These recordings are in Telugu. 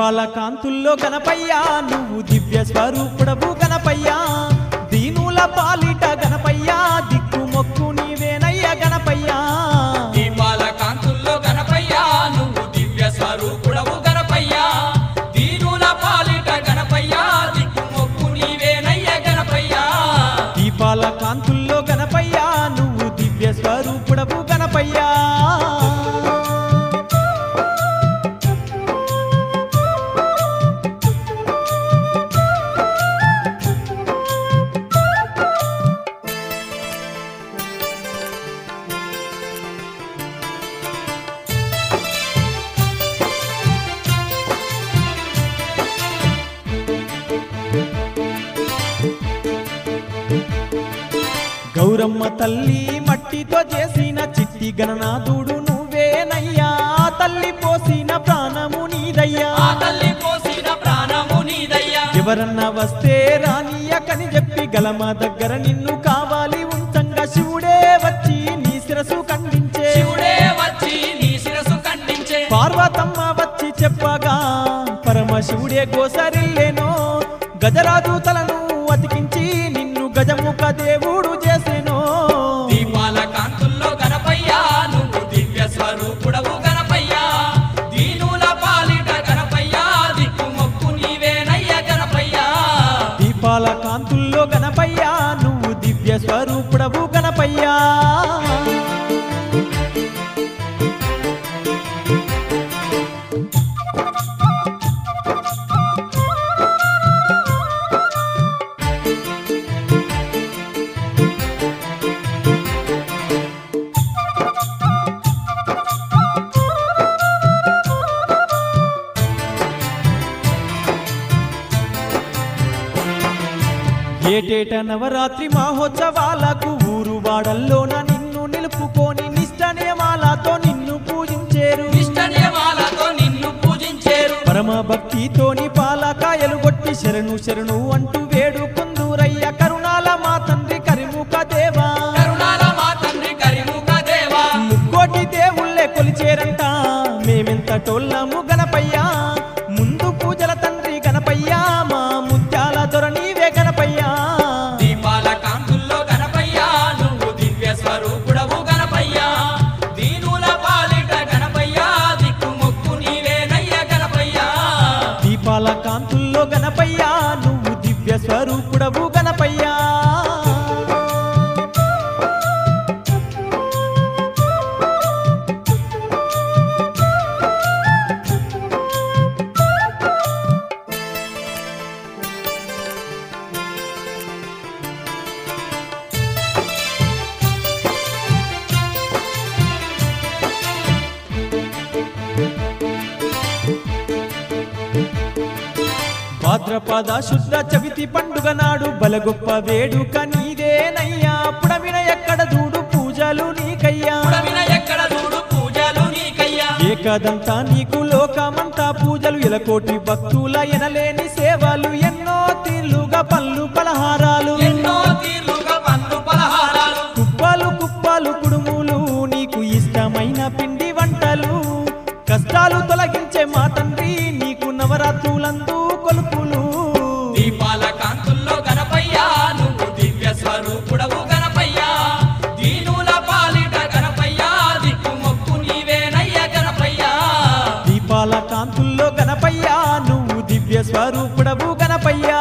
దీపాల కాంతుల్లో గణపయ్యా నువ్వు దివ్య స్వరూపుడవు గణపయ్యా దీనుల పాలిట గణపయ్యా దిక్కు మొక్కు నీవేనయ్య గణపయ్యా దీపాల కాంతుల్లో గణపయ్యా నువ్వు దివ్య స్వరూపుడవు గణపయ్యా దీనుల పాలిట గణపయ్యా దిక్కు మొక్కు నీవేనయ్య గణపయ్యా దీపాల కాంతుల్లో గణపయ్యా నువ్వు దివ్య స్వరూపుడవు గణపయ్యా గౌరమ్మ తల్లి మట్టితో చేసిన చిట్టి గణనాథుడు నువ్వేనయ్యా తల్లి పోసిన ప్రాణము నీదయ్యా ఆ తల్లి పోసిన ప్రాణము నీదయ్యా ఎవరన్నా వస్తే రానియకని చెప్పి గలమ దగ్గర నిన్ను కావాలి ఉంచంగా శివుడే వచ్చి నీ శిరసు ఖండించే శివుడే వచ్చి నీ శిరసు ఖండించే పార్వతమ్మ వచ్చి చెప్పగా పరమశివుడే గోసరిల్లేనో గజరాజు తలను అతికించి నిన్ను గజముఖ దేవుడు చేసెనో దీపాల కాంతుల్లో గణపయ్యా నువ్వు దివ్య స్వరూపుడవు గణపయ్యా దీనుల పాలిట గణపయ్యా దిక్కు మొక్కు నీవేనయ్య గణపయ్యా దీపాల కాంతుల్లో గణపయ్యా నువ్వు దివ్య స్వరూపుడవు గణపయ్యా ఏటేట నవరాత్రి మహోత్సవాలకు ఊరు వాడల్లోన నిన్ను నిలుపుకొని నిష్ట నియమాలతో నిన్ను పూజించేరు ఇష్ట నియమాలతో నిన్ను పూజించేరు పరమ భక్తితోని పాలకాయలు కొట్టి శరణు శరణు అంటూ వేడుకుందూరయ్య కరుణాల మా తండ్రి కరిముఖ దేవా కరుణాల మా తండ్రి కరిముఖ దేవా ముక్కోటి దేవుళ్ళే కొలిచేరంట మేమెంత టోళ్ళము గణపయ్యా ముందు పూజల తండ్రి గణపయ్యా మా ముత్యాల దొర నీవే గణపయ్యా దీపాల కాంతుల్లో గణపయ్యా నువ్వు దివ్య స్వరూపుడవు గణపయ్యా దీనుల పాలిట గణపయ్యా దిక్కు మొక్కు నీవేనయ్య గణపయ్యా దీపాల కాంతుల్లో గణపయ్యా నువ్వు దివ్య స్వరూపుడవు గణపయ్యా భాద్రపద శుద్ధ చవితి పండుగ నాడు బలగొప్ప వేడుక నీదేనయ్యా పుడమిన ఎక్కడ దూడు పూజలు నీకయ్యా పుడమిన ఎక్కడ చూడు పూజలు నీకయ్యా ఏకదంతా నీకు లోకమంతా పూజలు ఎలకోటి భక్తుల ఎనలేని సేవలు ఎన్నో తీర్లుగా పళ్ళు పలహారాలు ఎన్నో తీర్లుగా పండు పలహారాలు కుప్పలు కుప్పలు కుడుములు నీకు ఇష్టమైన పిండి వంటలు కష్టాలు తొలగించే మా తండ్రి నీకు నవరాత్రులందు కొలుపులు దీపాల కాంతుల్లో గణపయ్యా నువ్వు దివ్య స్వరూపుడవు గణపయ్యా దీనుల పాలిట గణపయ్యా దిక్కు మొక్కు నీవేనయ్య గణపయ్యా దీపాల కాంతుల్లో గణపయ్యా నువ్వు దివ్య స్వరూపుడవు గణపయ్యా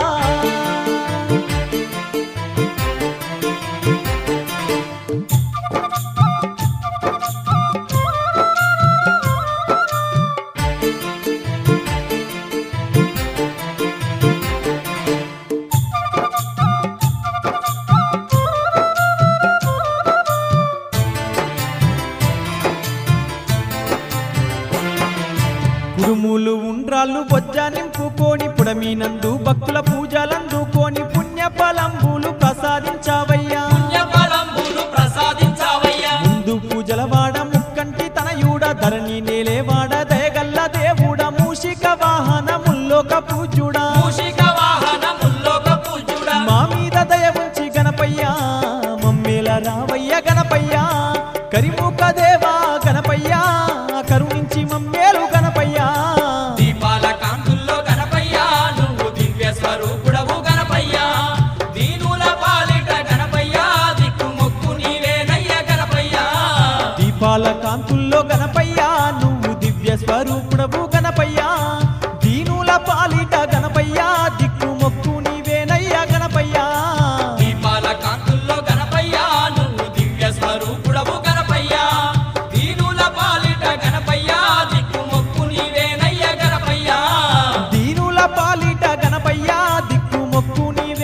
కుడుములు ఉండ్రాళ్ళు బొజ్జ నింపుకొని పుడమినందు భక్తుల పూజలందుకొని పుణ్య ఫలంబులు ప్రసాదించావయ్యా పుణ్యఫలంబులు ప్రసాదించావయ్యా ముందు పూజల వాడ ముక్కంటి తనయుడ ధరణి నేలేవాడ దయగల్ల దేవుడ మూషిక వాహనముల్లోక పూజుడా మూషిక వాహనముల్లోక పూజుడా మా మీద దయ ఉంచి గణపయ్యా మమ్మేల రావయ్య గణపయ్యా కరిముఖ దేవా గణపయ్యా కరుణించి మమ్మేలు గణపయ్యా దీపాల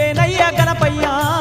నువ్వేనయ్యా గణపయ్యా